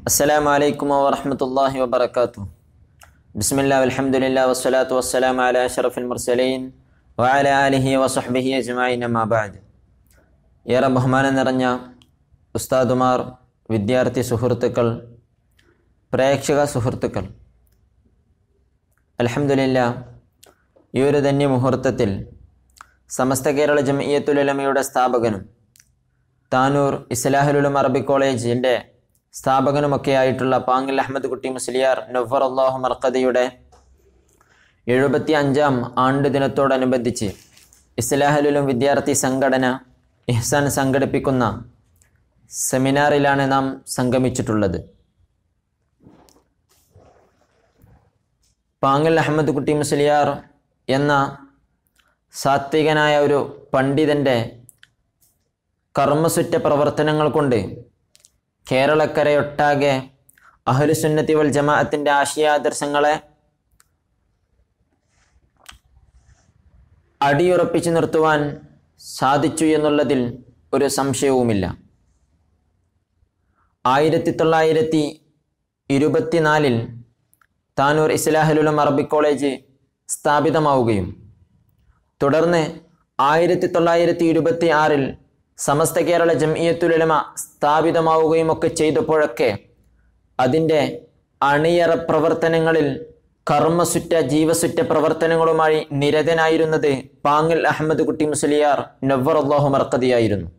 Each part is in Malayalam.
السلام عليكم ورحمة الله وبركاته بسم الله والحمد لله والصلاة والسلام على أشرف المرسلين وعلى آله وصحبه أجمعين ما بعد ഏറെ ബഹുമാനം നിറഞ്ഞ ഉസ്താദുമാർ വിദ്യാർത്ഥി സുഹൃത്തുക്കൾ പ്രേക്ഷക സുഹൃത്തുക്കൾ അലഹമില്ല ഈ ഒരു ധന്യ മുഹൂർത്തത്തിൽ സമസ്ത കേരള ജമയത്തുലമയുടെ സ്ഥാപകനും താനൂർ ഇസ്ലാഹുലുലം അറബി കോളേജിൻ്റെ സ്ഥാപകനുമൊക്കെ ആയിട്ടുള്ള പാങ്ങിൽ അഹമ്മദ് കുട്ടി മുസ്ലിയാർ നവർ അള്ളാഹു മർക്കദിയുടെ എഴുപത്തി അഞ്ചാം ആണ്ട് ദിനത്തോടനുബന്ധിച്ച് ഇസ്ലാഹലുലും വിദ്യാർത്ഥി സംഘടന ഇഹ്സാൻ സംഘടിപ്പിക്കുന്ന സെമിനാറിലാണ് നാം സംഗമിച്ചിട്ടുള്ളത് പാങ്ങൽ അഹമ്മദ് കുട്ടി മുസ്ലിയാർ എന്ന സാത്വികനായ ഒരു പണ്ഡിതൻ്റെ കർമ്മസുറ്റ പ്രവർത്തനങ്ങൾ കൊണ്ട് കേരളക്കരയൊട്ടാകെ അഹ്ലുസുന്നത്തി വൽ ജമാഅത്തിൻ്റെ ആശയാദർശങ്ങളെ അടിയുറപ്പിച്ചു നിർത്തുവാൻ സാധിച്ചു എന്നുള്ളതിൽ ഒരു സംശയവുമില്ല ആയിരത്തി തൊള്ളായിരത്തി ഇരുപത്തിനാലിൽ താനൂർ ഇസ്ലാഹലുലം അറബി കോളേജ് സ്ഥാപിതമാവുകയും തുടർന്ന് ആയിരത്തി തൊള്ളായിരത്തി ഇരുപത്തി ആറിൽ സമസ്ത കേരള ജംഇയത്തുലമ സ്ഥാപിതമാവുകയും ഒക്കെ ചെയ്തപ്പോഴൊക്കെ അതിൻ്റെ അണിയറ പ്രവർത്തനങ്ങളിൽ കർമ്മസുറ്റ ജീവസുറ്റ പ്രവർത്തനങ്ങളുമായി നിരതനായിരുന്നത് പാങ്ങിൽ അഹമ്മദ് കുട്ടി മുസ്ലിയാർ നവർ അള്ളാഹു മർക്കതിയായിരുന്നു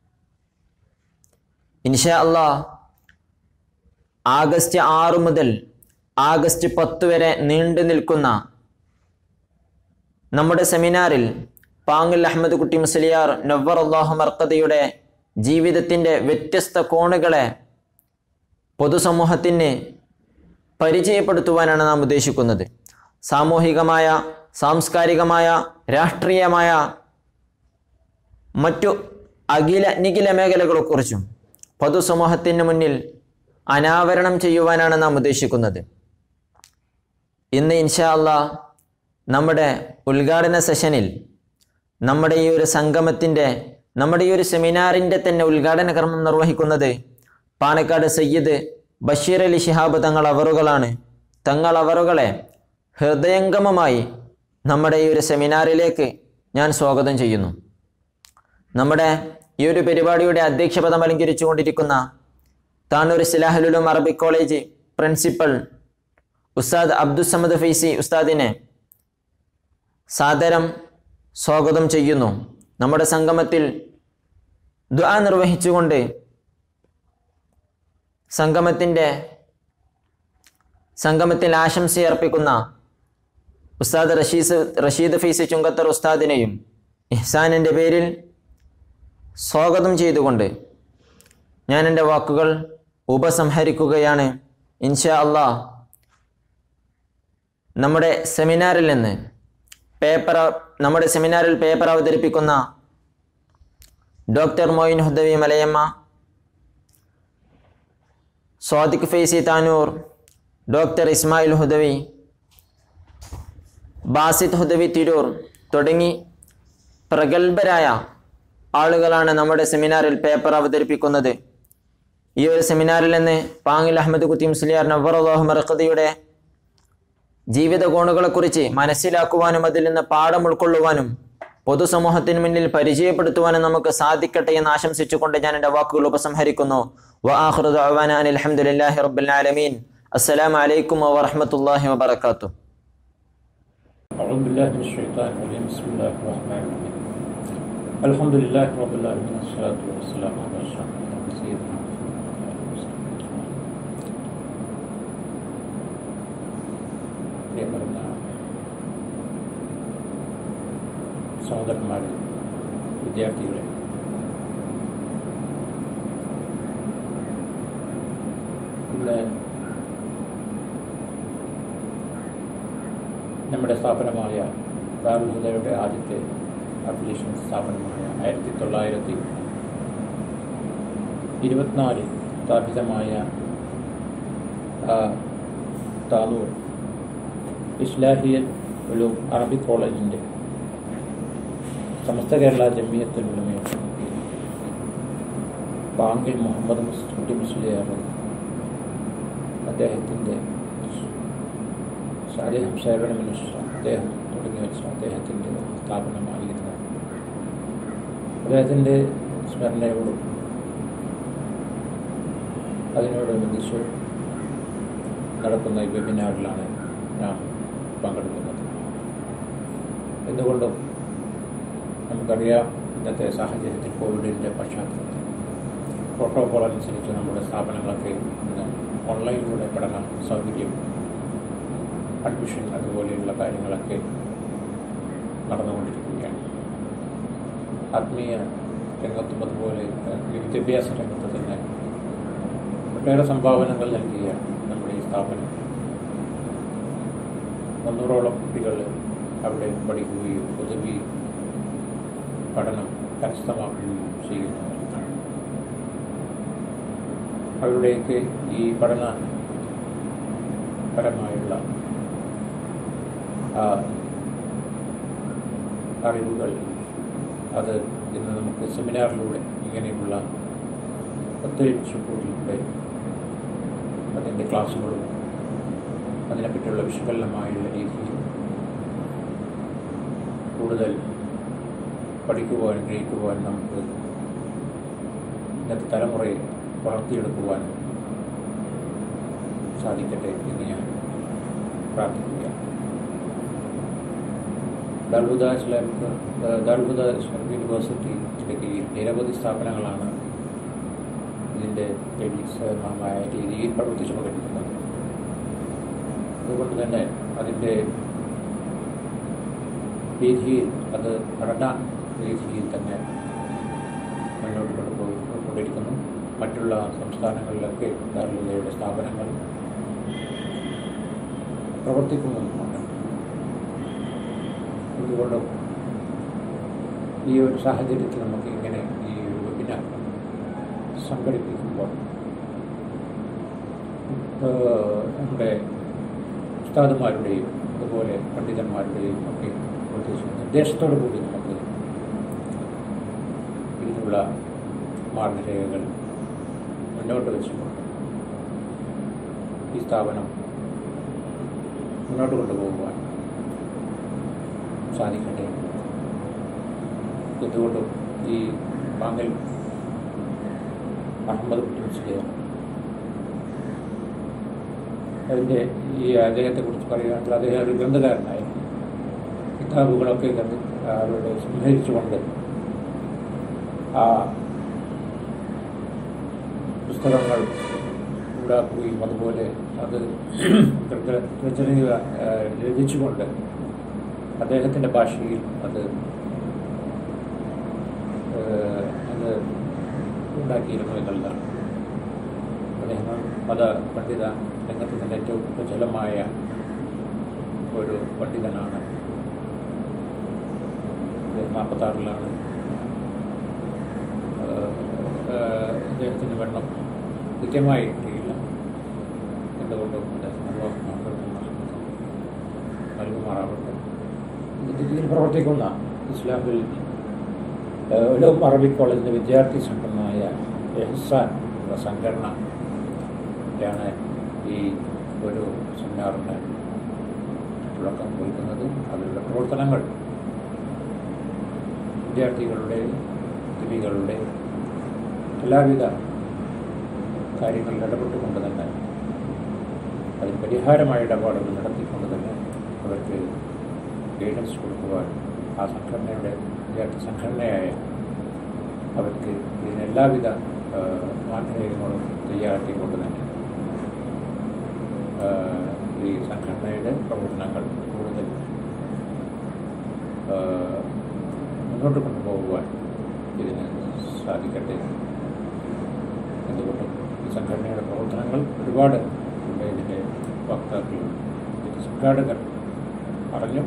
ഇൻഷാ അള്ളാ ആഗസ്റ്റ് ആറ് മുതൽ ആഗസ്റ്റ് പത്ത് വരെ നീണ്ടു നിൽക്കുന്ന നമ്മുടെ സെമിനാറിൽ പാങ്ങിൽ അഹമ്മദ് കുട്ടി മുസ്ലിയാർ നവർ അള്ളാഹു മർക്കതയുടെ ജീവിതത്തിൻ്റെ വ്യത്യസ്ത കോണുകളെ പൊതുസമൂഹത്തിന് പരിചയപ്പെടുത്തുവാനാണ് നാം ഉദ്ദേശിക്കുന്നത് സാമൂഹികമായ സാംസ്കാരികമായ രാഷ്ട്രീയമായ മറ്റു അഖില നിഖില മേഖലകളെക്കുറിച്ചും പൊതുസമൂഹത്തിന് മുന്നിൽ അനാവരണം ചെയ്യുവാനാണ് നാം ഉദ്ദേശിക്കുന്നത് ഇന്ന് ഇൻഷാ അള്ളാ നമ്മുടെ ഉദ്ഘാടന സെഷനിൽ നമ്മുടെ ഈ ഒരു സംഗമത്തിൻ്റെ നമ്മുടെ ഈ ഒരു സെമിനാറിൻ്റെ തന്നെ ഉദ്ഘാടന കർമ്മം നിർവഹിക്കുന്നത് പാണക്കാട് സയ്യിദ് ബഷീർ അലി ശിഹാബ് തങ്ങൾ അവറുകളാണ് തങ്ങൾ അവറുകളെ ഹൃദയംഗമമായി നമ്മുടെ ഈ ഒരു സെമിനാറിലേക്ക് ഞാൻ സ്വാഗതം ചെയ്യുന്നു നമ്മുടെ ഈ ഒരു പരിപാടിയുടെ അധ്യക്ഷപദം അലങ്കരിച്ചുകൊണ്ടിരിക്കുന്ന താനൂർ സിലാഹുലും Arabic college principal Ustad Abdussamad Faizy ഉസ്താദിനെ സാദരം സ്വാഗതം ചെയ്യുന്നു നമ്മുടെ സംഗമത്തിൽ ദ്വാ നിർവഹിച്ചുകൊണ്ട് സംഗമത്തിൻ്റെ സംഗമത്തിൽ ആശംസയർപ്പിക്കുന്ന ഉസ്താദ് റഷീസ് റഷീദ് ഫീസ് ചുങ്കത്തർ ഉസ്താദിനെയും ഇഹ്സാനിൻ്റെ പേരിൽ സ്വാഗതം ചെയ്തുകൊണ്ട് ഞാൻ എൻ്റെ വാക്കുകൾ ഉപസംഹരിക്കുകയാണ് ഇൻഷാ അള്ളാ നമ്മുടെ സെമിനാറിൽ നിന്ന് പേപ്പർ നമ്മുടെ സെമിനാറിൽ പേപ്പർ അവതരിപ്പിക്കുന്ന ഡോക്ടർ മൊയിൻ ഹുദവി മലയമ്മ സ്വാദിഖ് ഫൈസി താനൂർ ഡോക്ടർ ഇസ്മായിൽ ഹുദവി ബാസിദ് ഹുദവി തിരൂർ തുടങ്ങി പ്രഗത്ഭരായ ആളുകളാണ് നമ്മുടെ സെമിനാറിൽ പേപ്പർ അവതരിപ്പിക്കുന്നത് ഈ ഒരു സെമിനാറിൽ നിന്ന് പാങ്ങിൽ അഹമ്മദ് കുത്തി മുസ്ലിയാർ നവറുല്ലാഹു മറക്കതിയുടെ ജീവിത കോണുകളെക്കുറിച്ച് മനസ്സിലാക്കുവാനും അതിൽ നിന്ന് പാഠം ഉൾക്കൊള്ളുവാനും പൊതുസമൂഹത്തിന് മുന്നിൽ പരിചയപ്പെടുത്തുവാനും നമുക്ക് സാധിക്കട്ടെ എന്ന് ആശംസിച്ചുകൊണ്ട് ഞാൻ എൻ്റെ വാക്കുകൾ ഉപസംഹരിക്കുന്നു അലഹമുല്ലാഹി റബ്ബുൽ ആലമീൻ അസ്സലാമു അലൈക്കും വറഹമത്തല്ലാഹി വബർക്കാത്തു أعوذ بالله من الشيطان الرجيم بسم الله الرحمن الرحيم الحمد لله رب العالمين والصلاة والسلام على أشرف المرسلين سيدنا محمد പ്രിയപ്പെടുന്ന സഹോദരന്മാരെ വിദ്യാർത്ഥികളെ ഇവിടെ നമ്മുടെ സ്ഥാപനമായ ദാറുൽഹുദയുടെ ആദ്യത്തെ അഫിലിയേഷൻ സ്ഥാപനമായ ആയിരത്തി തൊള്ളായിരത്തി ഇരുപത്തിനാലിൽ സ്ഥാപിതമായ ആ, താനൂർ ഇസ്ലാഹിയൽ ഒരു അറബിക് കോളേജിൻ്റെ സമസ്ത കേരള ജമിയത്തിലുള്ളമയാണ് ബാങ്കിൽ മുഹമ്മദ് മുസ്ലിം മുസ്ലിയാർ അദ്ദേഹത്തിൻ്റെ അദ്ദേഹം സേവനമനുഷ്ഠിച്ച അദ്ദേഹം തുടങ്ങി വെച്ച അദ്ദേഹത്തിൻ്റെ സ്ഥാപനമായിരുന്നു അദ്ദേഹത്തിൻ്റെ സ്മരണയോടും അതിനോടനുബന്ധിച്ച് നടക്കുന്ന ഈ വെബിനാറിലാണ് ഞാൻ പങ്കെടുക്കുന്നത് എന്തുകൊണ്ടും നമുക്കറിയാം ഇന്നത്തെ സാഹചര്യത്തിൽ കോവിഡിൻ്റെ പശ്ചാത്തലത്തിൽ പ്രോട്ടോകോൾ അനുസരിച്ച് നമ്മുടെ സ്ഥാപനങ്ങളൊക്കെ ഇന്ന് ഓൺലൈനിലൂടെ പഠന സൗകര്യം അഡ്മിഷൻ അതുപോലെയുള്ള കാര്യങ്ങളൊക്കെ നടന്നുകൊണ്ടിരിക്കുകയാണ് ആത്മീയ രംഗത്തും അതുപോലെ ഈ വിദ്യാഭ്യാസ രംഗത്ത് തന്നെ ഒട്ടേറെ സംഭാവനകൾ നൽകിയ നമ്മുടെ ഈ സ്ഥാപനം മുന്നൂറോളം കുട്ടികൾ അവിടെ പഠിക്കുകയും പൊതുവി പഠനം കരസ്ഥമാക്കുകയും ചെയ്യുന്നവരാണ് അവരുടെയൊക്കെ ഈ പഠന പരമായുള്ള ആ അറിവുകൾ അത് ഇന്ന് നമുക്ക് സെമിനാറിലൂടെ ഇങ്ങനെയുള്ള ഒത്തൊരുമിച്ച് കൂടിയിലൂടെ അതിൻ്റെ ക്ലാസ്സുകളും അതിനെപ്പറ്റിയുള്ള വിശകലനമായുള്ള രീതിയിൽ കൂടുതൽ പഠിക്കുവാനും ഗ്രഹിക്കുവാനും നമുക്ക് ഇന്നത്തെ തലമുറയെ വളർത്തിയെടുക്കുവാനും സാധിക്കട്ടെ എന്ന് ഞാൻ പ്രാർത്ഥിക്കുകയാണ് ദർബുദ ഇസ്ലാമിക് ദർബുദ ഇസ്ലാമിക് യൂണിവേഴ്സിറ്റിയുടെ കീഴിൽ നിരവധി സ്ഥാപനങ്ങളാണ് ഇതിൻ്റെ മായ രീതിയിൽ പ്രവർത്തിച്ചു കൊണ്ടിരിക്കുന്നത് അതുകൊണ്ട് തന്നെ അതിൻ്റെ രീതിയിൽ അത് പഠന രീതിയിൽ തന്നെ മുന്നോട്ട് കൊണ്ടുപോയി കൊണ്ടിരിക്കുന്നു മറ്റുള്ള സംസ്ഥാനങ്ങളിലൊക്കെ ദാരുലയുടെ സ്ഥാപനങ്ങൾ പ്രവർത്തിക്കുന്നുമുണ്ട് എന്തുകൊണ്ടും ഈ ഒരു സാഹചര്യത്തിൽ നമുക്ക് ഇങ്ങനെ ഈ ഒരു വെബിനാർ സംഘടിപ്പിക്കുമ്പോൾ നമ്മുടെ ഉസ്താദുമാരുടെയും അതുപോലെ പണ്ഡിതന്മാരുടെയും ഒക്കെ പ്രത്യേകിച്ച് നിർദ്ദേശത്തോടു കൂടി നമുക്ക് ഇതിനുള്ള മാർഗരേഖകൾ മുന്നോട്ട് വെച്ചുകൊണ്ട് ഈ സ്ഥാപനം മുന്നോട്ട് കൊണ്ടുപോകുവാൻ സാധിക്കട്ടെ എന്തുകൊണ്ടും ഈ പാങ്ങൽ അഹമ്മദ് മുസ്ലിം അതിൻ്റെ ഈ അദ്ദേഹത്തെക്കുറിച്ച് പറയുകയാണെങ്കിൽ അദ്ദേഹം ഒരു ഗ്രന്ഥകാരനായിരുന്നു കിതാബുകളൊക്കെ ഗ്രന്ഥ അവരുടെ സംഹരിച്ചുകൊണ്ട് ആ പുസ്തകങ്ങൾ ഉണ്ടാക്കുകയും അതുപോലെ അത് രചന രചിച്ചുകൊണ്ട് അദ്ദേഹത്തിൻ്റെ ഭാഷയിൽ അത് അത് ഉണ്ടാക്കിയിരുന്നു എന്നുള്ളതാണ് അദ്ദേഹം മത പണ്ഡിത രംഗത്ത് തന്നെ ഏറ്റവും പ്രചലമായ ഒരു പണ്ഡിതനാണ് നാൽപ്പത്താറിലാണ് അദ്ദേഹത്തിൻ്റെ വെള്ളം കൃത്യമായി കിട്ടിയില്ല എന്തുകൊണ്ടും നൽകുമാറാവട്ടെ ഇതിൽ പ്രവർത്തിക്കുന്ന ഇസ്ലാമിൽ ഉലൂം അറബിക് കോളേജിൻ്റെ വിദ്യാർത്ഥി സംഘടനയായ എഹ്സാൻ എന്ന സംഘടനയാണ് ഈ ഒരു സെമിനാറിന് തുടക്കം കുറിക്കുന്നത് അതിലുള്ള പ്രവർത്തനങ്ങൾ വിദ്യാർത്ഥികളുടെ സ്ത്രീകളുടെ എല്ലാവിധ കാര്യങ്ങളിൽ ഇടപെട്ടുകൊണ്ട് തന്നെ അതിന് പരിഹാരമായ ഇടപാടുകൾ നടത്തിക്കൊണ്ട് തന്നെ അവർക്ക് ഗൈഡൻസ് കൊടുക്കുവാൻ ആ സംഘടനയുടെ വിദ്യാർത്ഥി സംഘടനയായ അവർക്ക് ഇതിന് എല്ലാവിധ മാർഗരേഖകളും തയ്യാറാക്കിക്കൊണ്ട് തന്നെ ഈ സംഘടനയുടെ പ്രവർത്തനങ്ങൾ കൂടുതൽ മുന്നോട്ട് കൊണ്ടുപോകുവാൻ ഇതിന് സാധിക്കട്ടെ എന്തുകൊണ്ടും ഈ സംഘടനയുടെ പ്രവർത്തനങ്ങൾ ഒരുപാട് ഇവിടെ ഇതിൻ്റെ വക്താക്കൾ ഇതിൻ്റെ സംഘാടകർ പറഞ്ഞു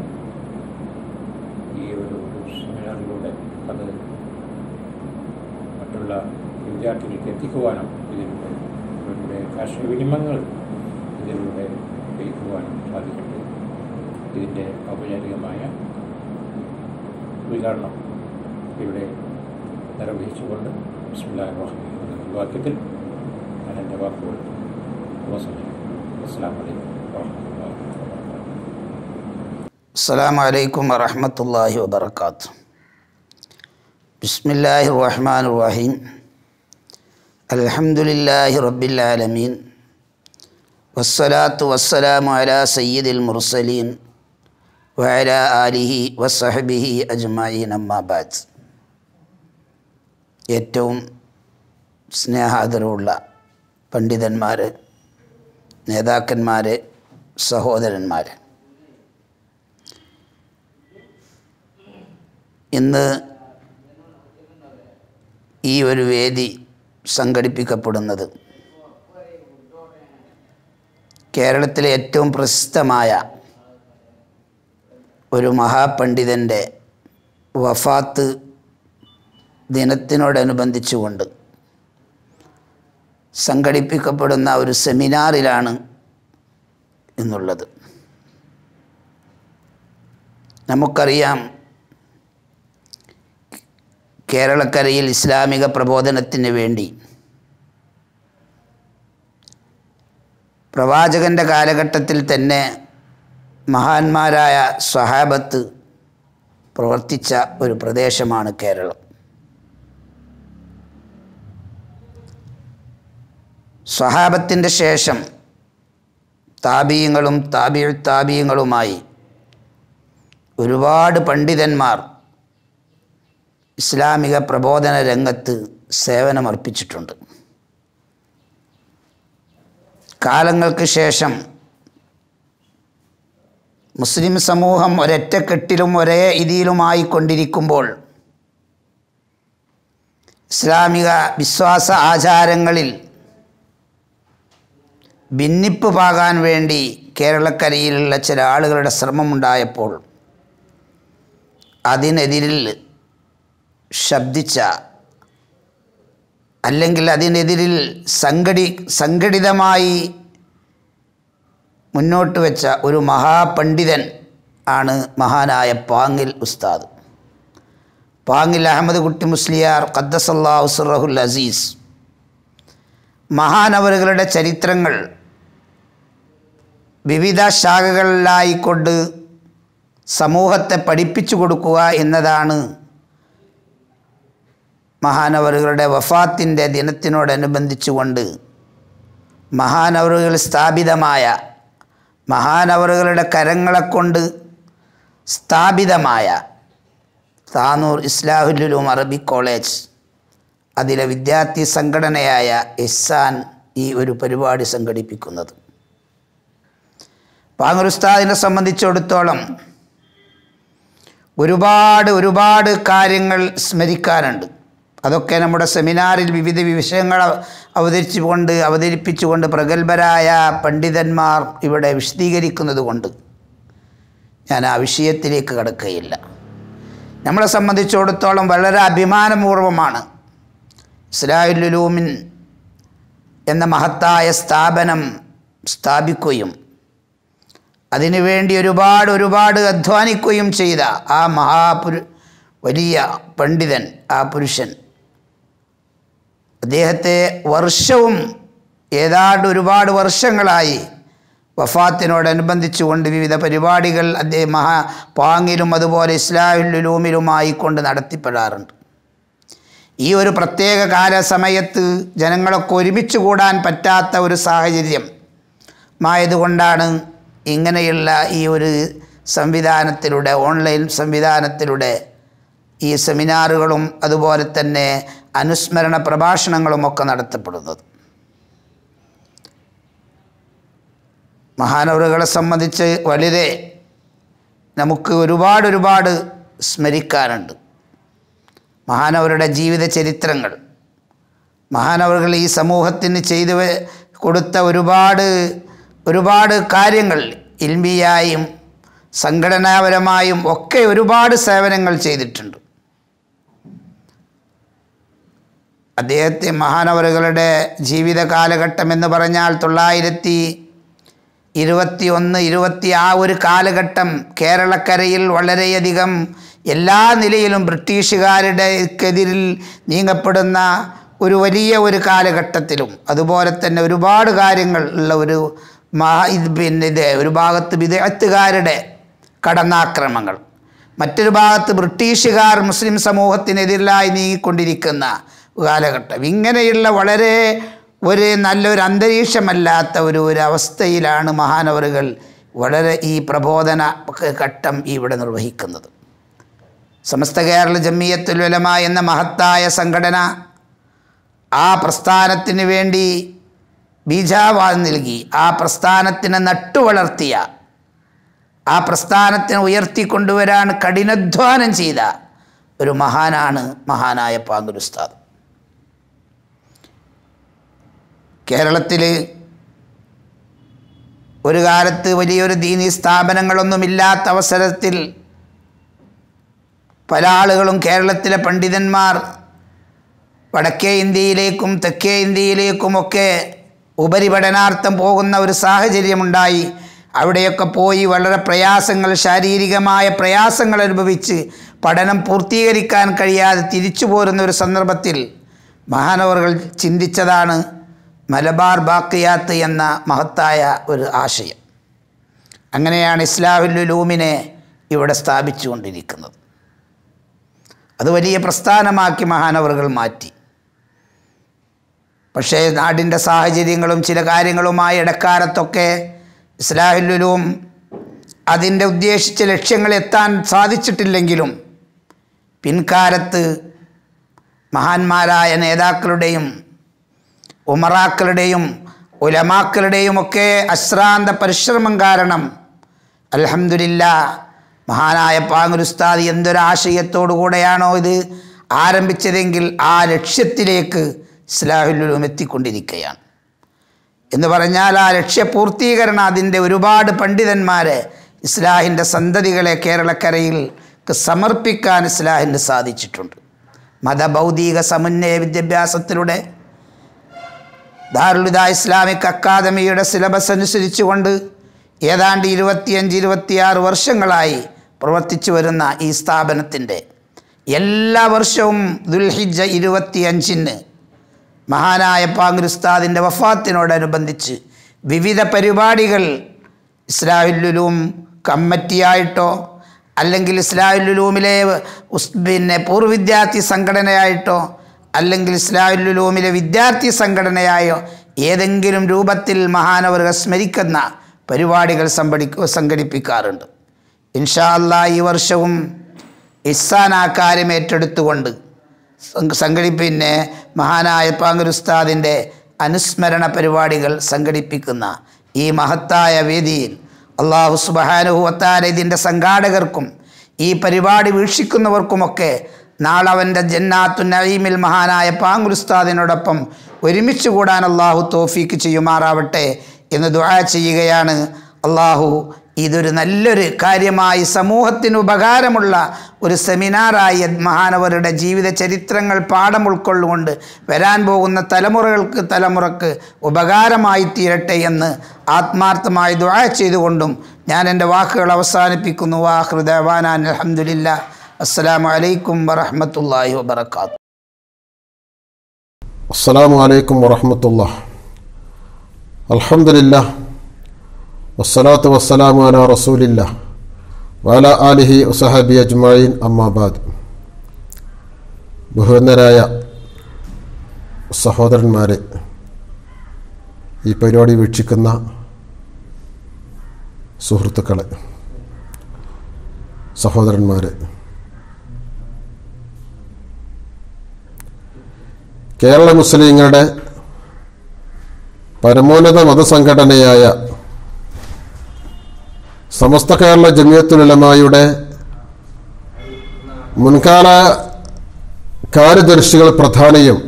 ഈ ഒരു സെമിനാറിലൂടെ അത് മറ്റുള്ള വിദ്യാർത്ഥികൾക്ക് എത്തിക്കുവാനും ഇതിലൂടെ ഇവരുടെ കാർഷിക വിനിമയങ്ങൾ ഇതിലൂടെ ജയിക്കുവാനും സാധിക്കട്ടെ ഇതിൻ്റെ ഔപചാരികമായ ഉദ്ഘാടനം ഇവിടെ നിർവഹിച്ചുകൊണ്ട് ബിസ്മില്ലാഹിർ റഹ്മാനിർ റഹീം എന്ന വാക്യത്തിൽ ഞാൻ എൻ്റെ വാക്കുകൾ ഉപസംഹരിക്കുന്നു അസ്സാം വലൈക്കും വാഹമത്തല്ലാ السلام عليكم ورحمة الله وبركاته بسم الله الرحمن الرحيم الحمد لله رب العالمين والصلاة والسلام على سيد المرسلين وعلى آله وصحبه أجمعين أما بعد ഏറ്റവും സ്നേഹാദരവുള്ള പണ്ഡിതന്മാർ നേതാക്കന്മാർ സഹോദരന്മാർ ഇന്ന് ഈ ഒരു വേദി സംഘടിപ്പിക്കപ്പെടുന്നത് കേരളത്തിലെ ഏറ്റവും പ്രസിദ്ധമായ ഒരു മഹാപണ്ഡിതൻ്റെ വഫാത്ത് ദിനത്തിനോടനുബന്ധിച്ചുകൊണ്ട് സംഘടിപ്പിക്കപ്പെടുന്ന ഒരു സെമിനാറിലാണ് എന്നുള്ളത് നമുക്കറിയാം കേരളക്കരയിൽ ഇസ്ലാമിക പ്രബോധനത്തിന് വേണ്ടി പ്രവാചകൻ്റെ കാലഘട്ടത്തിൽ തന്നെ മഹാന്മാരായ സ്വഹാബത്ത് പ്രവർത്തിച്ച ഒരു പ്രദേശമാണ് കേരളം സ്വഹാബത്തിൻ്റെ ശേഷം താപീയങ്ങളും താപി താപീയങ്ങളുമായി ഒരുപാട് പണ്ഡിതന്മാർ ഇസ്ലാമിക പ്രബോധന രംഗത്ത് സേവനമർപ്പിച്ചിട്ടുണ്ട് കാലങ്ങൾക്ക് ശേഷം മുസ്ലിം സമൂഹം ഒരൊറ്റക്കെട്ടിലും ഒരേ ഇതിലുമായി കൊണ്ടിരിക്കുമ്പോൾ ഇസ്ലാമിക വിശ്വാസ ആചാരങ്ങളിൽ ഭിന്നിപ്പ് പാകാൻ വേണ്ടി കേരളക്കരയിലുള്ള ചില ആളുകളുടെ ശ്രമമുണ്ടായപ്പോൾ അതിനെതിരിൽ ശബ്ദിച്ച അല്ലെങ്കിൽ അതിനെതിരിൽ സംഘടി സംഘടിതമായി മുന്നോട്ട് വെച്ച ഒരു മഹാപണ്ഡിതൻ ആണ് മഹാനായ പാങ്ങിൽ ഉസ്താദ് പാങ്ങിൽ അഹമ്മദ് കുട്ടി മുസ്ലിയാർ ഖദ്ദസല്ലാ ഉസുറഹുൽ അസീസ് മഹാനവറുകളുടെ ചരിത്രങ്ങൾ വിവിധ ശാഖകളിലായിക്കൊണ്ട് സമൂഹത്തെ പഠിപ്പിച്ചു കൊടുക്കുക എന്നതാണ് മഹാനവറുകളുടെ വഫാത്തിൻ്റെ ദിനത്തിനോടനുബന്ധിച്ചുകൊണ്ട് മഹാനവറുകൾ സ്ഥാപിതമായ മഹാനവറുകളുടെ കരങ്ങളെ കൊണ്ട് സ്ഥാപിതമായ താനൂർ ഇസ്ലാഹുലുലും അറബി കോളേജ് അതിലെ വിദ്യാർത്ഥി സംഘടനയായ എസ്സാൻ ഈ ഒരു പരിപാടി സംഘടിപ്പിക്കുന്നത് പാങ്ങർ ഉസ്താദിനെ സംബന്ധിച്ചിടത്തോളം ഒരുപാട് ഒരുപാട് കാര്യങ്ങൾ സ്മരിക്കാനുണ്ട് അതൊക്കെ നമ്മുടെ സെമിനാറിൽ വിവിധ വിഷയങ്ങൾ അവതരിച്ചുകൊണ്ട് അവതരിപ്പിച്ചുകൊണ്ട് പ്രഗത്ഭരായ പണ്ഡിതന്മാർ ഇവിടെ വിശദീകരിക്കുന്നത് കൊണ്ട് ഞാൻ ആ വിഷയത്തിലേക്ക് കടക്കുകയില്ല നമ്മളെ സംബന്ധിച്ചിടത്തോളം വളരെ അഭിമാനപൂർവമാണ് ഇസ്രായേലുലൂമിൻ എന്ന മഹത്തായ സ്ഥാപനം സ്ഥാപിക്കുകയും അതിനുവേണ്ടി ഒരുപാട് ഒരുപാട് അധ്വാനിക്കുകയും ചെയ്ത ആ മഹാപുരു വലിയ പണ്ഡിതൻ ആ പുരുഷൻ അദ്ദേഹത്തെ വർഷവും ഏതാണ്ട് ഒരുപാട് വർഷങ്ങളായി വഫാത്തിനോടനുബന്ധിച്ചുകൊണ്ട് വിവിധ പരിപാടികൾ അദ്ദേഹം മഹാ പാങ്ങിലും അതുപോലെ ഇസ്ലാഹുലൂമിലുമായി കൊണ്ട് നടത്തിപ്പെടാറുണ്ട് ഈ ഒരു പ്രത്യേക കാല സമയത്ത് ജനങ്ങളൊക്കെ ഒരുമിച്ച് കൂടാൻ പറ്റാത്ത ഒരു സാഹചര്യം മായതുകൊണ്ടാണ് ഇങ്ങനെയുള്ള ഈ ഒരു സംവിധാനത്തിലൂടെ ഓൺലൈൻ സംവിധാനത്തിലൂടെ ഈ സെമിനാറുകളും അതുപോലെ തന്നെ അനുസ്മരണ പ്രഭാഷണങ്ങളുമൊക്കെ നടത്തപ്പെടുന്നത് മഹാനവറുകളെ സംബന്ധിച്ച് വളരെ നമുക്ക് ഒരുപാട് ഒരുപാട് സ്മരിക്കാനുണ്ട് മഹാനവരുടെ ജീവിത ചരിത്രങ്ങൾ മഹാനവറുകൾ ഈ സമൂഹത്തിന് ചെയ്തു വെ- കൊടുത്ത ഒരുപാട് ഒരുപാട് കാര്യങ്ങൾ ഇൽമിയായും സംഘടനാപരമായും ഒക്കെ ഒരുപാട് സേവനങ്ങൾ ചെയ്തിട്ടുണ്ട് അദ്ദേഹത്തെ മഹാനവറുകളുടെ ജീവിത കാലഘട്ടം എന്ന് പറഞ്ഞാൽ തൊള്ളായിരത്തി ഇരുപത്തി ഒന്ന് ഇരുപത്തി ആ ഒരു കാലഘട്ടം കേരളക്കരയിൽ വളരെയധികം എല്ലാ നിലയിലും ബ്രിട്ടീഷുകാരുടെക്കെതിരിൽ നീങ്ങപ്പെടുന്ന ഒരു വലിയ ഒരു കാലഘട്ടത്തിലും അതുപോലെ തന്നെ ഒരുപാട് കാര്യങ്ങൾ ഉള്ള ഒരു മഹാ ഇത് പിന്നെ ഇത് ഒരു ഭാഗത്ത് വിദഗ്ധക്കാരുടെ കടന്നാക്രമങ്ങൾ മറ്റൊരു ഭാഗത്ത് ബ്രിട്ടീഷുകാർ മുസ്ലിം സമൂഹത്തിനെതിരായി നീങ്ങിക്കൊണ്ടിരിക്കുന്ന കാലഘട്ടം ഇങ്ങനെയുള്ള വളരെ ഒരു നല്ലൊരു അന്തരീക്ഷമല്ലാത്ത ഒരു ഒരു അവസ്ഥയിലാണ് മഹാനവറുകൾ വളരെ ഈ പ്രബോധന ഘട്ടം ഇവിടെ നിർവഹിക്കുന്നത് സമസ്ത കേരള ജമിയത്തുൽ ഉലമ എന്ന മഹത്തായ സംഘടന ആ പ്രസ്ഥാനത്തിന് വേണ്ടി ബീജാവാദം നൽകി ആ പ്രസ്ഥാനത്തിനെ നട്ടുവളർത്തിയ ആ പ്രസ്ഥാനത്തിനെ ഉയർത്തിക്കൊണ്ടുവരാൻ കഠിനാധ്വാനം ചെയ്ത ഒരു മഹാനാണ് മഹാനായ പാങ്കുൽ ഉസ്താദ് കേരളത്തിൽ ഒരു കാലത്ത് വലിയൊരു ദീനി സ്ഥാപനങ്ങളൊന്നുമില്ലാത്ത അവസരത്തിൽ പല ആളുകളും കേരളത്തിലെ പണ്ഡിതന്മാർ വടക്കേ ഇന്ത്യയിലേക്കും തെക്കേ ഇന്ത്യയിലേക്കുമൊക്കെ ഉപരിപഠനാർത്ഥം പോകുന്ന ഒരു സാഹചര്യമുണ്ടായി അവിടെയൊക്കെ പോയി വളരെ പ്രയാസങ്ങൾ ശാരീരികമായ പ്രയാസങ്ങൾ അനുഭവിച്ച് പഠനം പൂർത്തീകരിക്കാൻ കഴിയാതെ തിരിച്ചു പോരുന്ന ഒരു സന്ദർഭത്തിൽ മഹാനവറുകൾ ചിന്തിച്ചതാണ് മലബാർ ബാക്കിയാത്ത് എന്ന മഹത്തായ ഒരു ആശയം അങ്ങനെയാണ് ഇസ്ലാഹുലുലൂമിനെ ഇവിടെ സ്ഥാപിച്ചുകൊണ്ടിരിക്കുന്നത് അത് വലിയ പ്രസ്ഥാനമാക്കി മഹാനവറുകൾ മാറ്റി പക്ഷേ നാടിൻ്റെ സാഹചര്യങ്ങളും ചില കാര്യങ്ങളുമായി ഇടക്കാലത്തൊക്കെ ഇസ്ലാഹുലുലും അതിൻ്റെ ഉദ്ദേശിച്ച ലക്ഷ്യങ്ങൾ എത്താൻ സാധിച്ചിട്ടില്ലെങ്കിലും പിൻകാലത്ത് മഹാന്മാരായ നേതാക്കളുടെയും ഉമറാക്കളുടെയും ഉലമാക്കളുടെയും ഒക്കെ അശ്രാന്ത പരിശ്രമം കാരണം അലഹമില്ല മഹാനായ പാങ്ങുരുസ്താദ് എന്തൊരാശയത്തോടു കൂടെയാണോ ഇത് ആരംഭിച്ചതെങ്കിൽ ആ ലക്ഷ്യത്തിലേക്ക് ഇസ്ലാഹുലും എത്തിക്കൊണ്ടിരിക്കുകയാണ് എന്ന് പറഞ്ഞാൽ ആ ലക്ഷ്യപൂർത്തീകരണം അതിൻ്റെ ഒരുപാട് പണ്ഡിതന്മാരെ ഇസ്ലാഹിൻ്റെ സന്തതികളെ കേരളക്കരയിൽ സമർപ്പിക്കാൻ ഇസ്ലാഹിന് സാധിച്ചിട്ടുണ്ട് മതഭൗതിക സമന്വയ വിദ്യാഭ്യാസത്തിലൂടെ ദാറുലുദ ഇസ്ലാമിക് അക്കാദമിയുടെ സിലബസ് അനുസരിച്ചുകൊണ്ട് ഏതാണ്ട് ഇരുപത്തിയഞ്ച് ഇരുപത്തിയാറ് വർഷങ്ങളായി പ്രവർത്തിച്ചു വരുന്ന ഈ സ്ഥാപനത്തിൻ്റെ എല്ലാ വർഷവും ദുൽഹിജ ഇരുപത്തിയഞ്ചിന് മഹാനായ പാങ്കുരുസ്താദിൻ്റെ വഫാത്തിനോടനുബന്ധിച്ച് വിവിധ പരിപാടികൾ ഇസ്ലാഹുല്ലുലൂം കമ്മിറ്റിയായിട്ടോ അല്ലെങ്കിൽ ഇസ്ലാഹുല്ലുലൂമിലെ ഉസ് പിന്നെ പൂർവ്വ വിദ്യാർത്ഥി സംഘടനയായിട്ടോ അല്ലെങ്കിൽ ഇസ്ലാഹുല്ലുലൂമിലെ വിദ്യാർത്ഥി സംഘടനയായോ ഏതെങ്കിലും രൂപത്തിൽ മഹാനവറുകൾ സ്മരിക്കുന്ന പരിപാടികൾ സംഘടി സംഘടിപ്പിക്കാറുണ്ട് ഇൻഷാ അല്ലാ ഈ വർഷവും ഇസാൻ ആ കാര്യം ഏറ്റെടുത്തുകൊണ്ട് സംഘടി പിന്നെ മഹാനായ പാങ്കുരുസ്താദിൻ്റെ അനുസ്മരണ പരിപാടികൾ സംഘടിപ്പിക്കുന്ന ഈ മഹത്തായ വേദിയിൽ അള്ളാഹു സുബഹാനുഹുവത്താല ഇതിൻ്റെ സംഘാടകർക്കും ഈ പരിപാടി വീക്ഷിക്കുന്നവർക്കുമൊക്കെ നാളെ അവൻ്റെ ജന്നാത്തു നഈമിൽ മഹാനായ പാങ്കുരുസ്താദിനോടൊപ്പം ഒരുമിച്ച് കൂടാൻ അള്ളാഹു തോഫീക്ക് ചെയ്യുമാറാവട്ടെ എന്ന് ദുആ ചെയ്യുകയാണ് അള്ളാഹു ഇതൊരു നല്ലൊരു കാര്യമായി സമൂഹത്തിന് ഉപകാരമുള്ള ഒരു സെമിനാറായി മഹാനവരുടെ ജീവിത ചരിത്രങ്ങൾ പാഠം ഉൾക്കൊള്ളുകൊണ്ട് വരാൻ പോകുന്ന തലമുറകൾക്ക് തലമുറക്ക് ഉപകാരമായി തീരട്ടെ എന്ന് ആത്മാർത്ഥമായി ദുആ ചെയ്തുകൊണ്ടും ഞാൻ എൻ്റെ വാക്കുകൾ അവസാനിപ്പിക്കുന്നു വാഹൃദവാനാൻ അലഹമുല്ല അസ്സലാമു അലൈക്കും വറഹമത്തല്ലാഹി വബർക്കാത്തു السلام عليكم ورحمة الله الحمد لله والصلاة والسلام على رسول الله وعلى آله وصحبه أجمعين أما بعد ബഹുവന്നരായ സഹോദരന്മാരെ ഈ പരിപാടി വീക്ഷിക്കുന്ന സുഹൃത്തുക്കളെ സഹോദരന്മാരെ കേരള മുസ്ലിങ്ങളുടെ പരമോന്നത മതസംഘടനയായ സമസ്ത കേരള ജമിയത്തുലമായുടെ മുൻകാല കാര്യദർശികൾ പ്രധാനിയും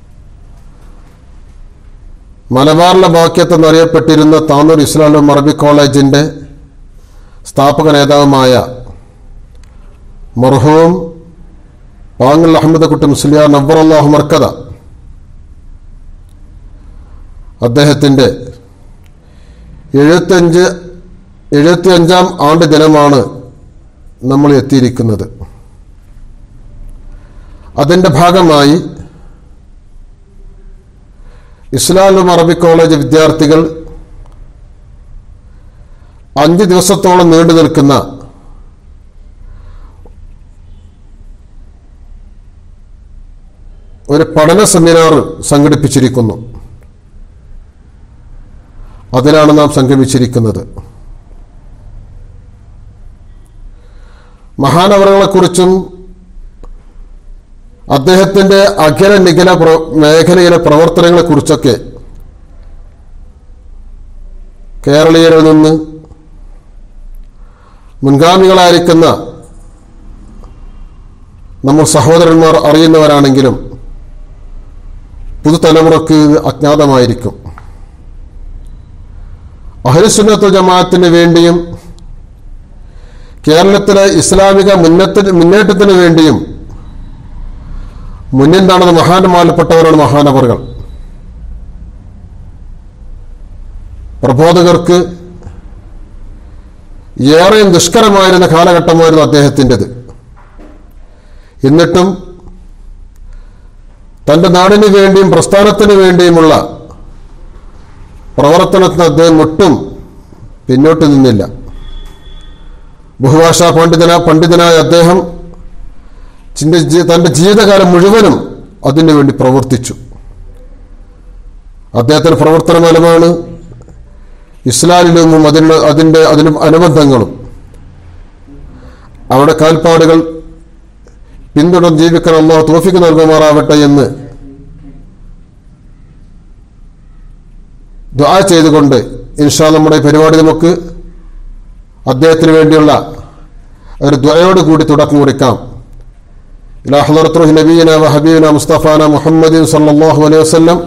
മലബാറിലെ ബാക്യത്തെന്നറിയപ്പെട്ടിരുന്ന താന്നൂർ ഇസ്ലാം അറബി കോളേജിൻ്റെ സ്ഥാപക നേതാവുമായ മർഹൂം പാങ്ങൽ അഹമ്മദ് കുട്ടി മുസ്ലിയാർ നബ്ബർ അള്ളാഹു മർക്കദ അദ്ദേഹത്തിൻ്റെ എഴുപത്തഞ്ച് എഴുപത്തിയഞ്ചാം ആണ്ട് ദിനമാണ് നമ്മൾ എത്തിയിരിക്കുന്നത് അതിൻ്റെ ഭാഗമായി ഇസ്ലാം അറബി കോളേജ് വിദ്യാർത്ഥികൾ അഞ്ച് ദിവസത്തോളം നീണ്ടു നിൽക്കുന്ന ഒരു പഠന സെമിനാർ സംഘടിപ്പിച്ചിരിക്കുന്നു അതിലാണ് നാം സംഗമിച്ചിരിക്കുന്നത് മഹാനവരങ്ങളെക്കുറിച്ചും അദ്ദേഹത്തിൻ്റെ അഖില നിഖില പ്ര മേഖലയിലെ പ്രവർത്തനങ്ങളെക്കുറിച്ചൊക്കെ കേരളീയരിൽ നിന്ന് മുൻഗാമികളായിരിക്കുന്ന നമ്മൾ സഹോദരന്മാർ അറിയുന്നവരാണെങ്കിലും പുതുതലമുറക്ക് ഇത് അജ്ഞാതമായിരിക്കും അഹ്ലുസുന്നത്ത് ജമാഅത്തിന് വേണ്ടിയും കേരളത്തിലെ ഇസ്ലാമിക മുന്നേറ്റ മുന്നേറ്റത്തിന് വേണ്ടിയും മുന്നിൽ നടന്ന മഹാന്മാരിൽപ്പെട്ടവരാണ് മഹാനവറുകൾ പ്രബോധകർക്ക് ഏറെ ദുഷ്കരമായിരുന്ന കാലഘട്ടമായിരുന്നു അദ്ദേഹത്തിൻ്റെത് എന്നിട്ടും തൻ്റെ നാടിന് വേണ്ടിയും പ്രസ്ഥാനത്തിന് വേണ്ടിയുമുള്ള പ്രവർത്തനത്തിന് അദ്ദേഹം ഒട്ടും പിന്നോട്ട് നിന്നില്ല ബഹുഭാഷാ പണ്ഡിതന പണ്ഡിതനായ അദ്ദേഹം ചിന്റെ ജീ- തൻ്റെ ജീവിതകാലം മുഴുവനും അതിനു വേണ്ടി പ്രവർത്തിച്ചു അദ്ദേഹത്തിൻ്റെ പ്രവർത്തന ഫലമാണ് ഇസ്ലാമിൽ അതിന് അതിൻ്റെ അതിന് അനുബന്ധങ്ങളും അവിടെ കാൽപ്പാടുകൾ പിന്തുടർന്ന് ജീവിക്കാൻ അള്ളാഹു തോഫിക്ക് നൽകുമാറാവട്ടെ എന്ന് ദുആ ചെയ്തുകൊണ്ട് ഇൻഷാ നമ്മുടെ ഈ പരിപാടി നമുക്ക് അദ്ദേഹത്തിന് വേണ്ടിയുള്ള ഒരു ദ്വയോട് കൂടി തുടക്കം കുറിക്കാം ഇലാ ഹളറത്തുഹി നബീന വ ഹബീബിന മുസ്തഫാന മുഹമ്മദിൻ സല്ലല്ലാഹു അലൈഹി വസല്ലം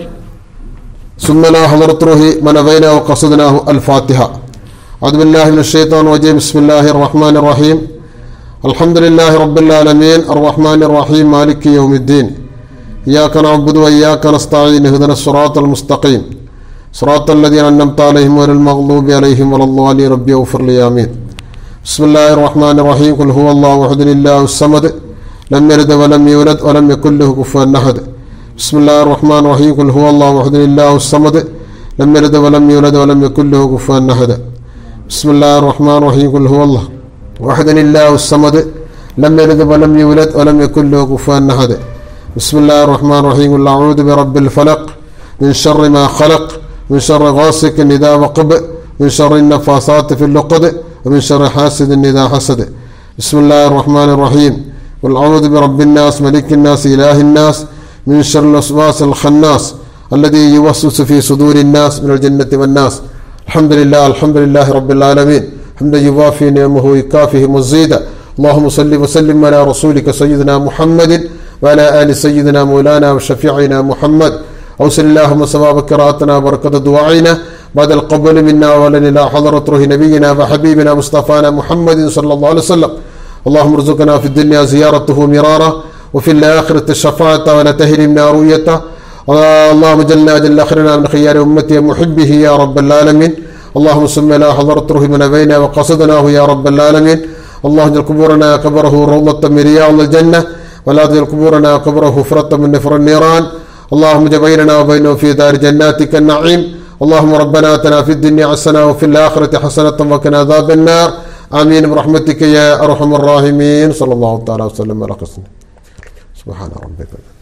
സുമ്മന ഹളറത്തുഹി മനബൈന വ ഖസദനാഹു അൽ ഫാത്തിഹ أعوذ بالله من الشيطان الرجيم بسم الله الرحمن الرحيم الحمد لله رب العالمين الرحمن الرحيم مالك يوم الدين إياك نعبد وإياك نستعين اهدنا الصراط المستقيم صراط الذين أنعمت عليهم غير المغضوب عليهم ولا الضالين ربي اغفر لي آمين بسم الله الرحمن الرحيم قل هو الله أحد الله الصمد لم يلد ولم يولد ولم يكن له كفوا أحد بسم الله الرحمن الرحيم قل هو الله أحد الله الصمد لم يلد ولم يولد ولم يكن له كفوا أحد بسم الله الرحمن الرحيم قل هو الله وحد الله الصمد لم يلد ولم يولد ولم يكن له كفوا أحد بسم الله الرحمن الرحيم قل أعوذ برب الفلق من شر ما خلق من شر غاسق إذا وقب من شر النفاثات في اللقد ومن شر حاسد إذا حسد بسم الله الرحمن الرحيم قل أعوذ برب الناس ملك الناس إله الناس من شر الوسواس الخناس الذي يوسوس في صدور الناس من الجنة والناس الحمد لله الحمد لله رب العالمين حمدا يوافي نعمه ويكافيه مزيدا اللهم صل وسلم على رسولك سيدنا محمد وعلى آل سيدنا مولانا وشفيعنا محمد أوصل اللهم ثواب قراءتنا وبركة دعائنا بعد القبول منا ولن إلى حضرة روح نبينا وحبيبنا مصطفانا محمد صلى الله عليه وسلم اللهم ارزقنا في الدنيا زيارته مرارا وفي الآخرة الشفاعة ولا تهرمنا رؤيته اللهم جلنا جل آخرنا من خيار أمتي محبه يا رب العالمين اللهم سم لا حضرت روح من بينا وقصدناه يا رب العالمين اللهم اجعل قبورنا قبره روضة من رياض الجنة ولا تجعل قبورنا قبره فرة من نفر النيران اللهم اجعل بيننا وبينه في دار جناتك النعيم اللهم ربنا اتنا في الدنيا حسنة وفي الآخرة حسنة وقنا عذاب النار آمين برحمتك يا أرحم الراحمين صلى الله تعالى وسلم على قسم سبحان ربك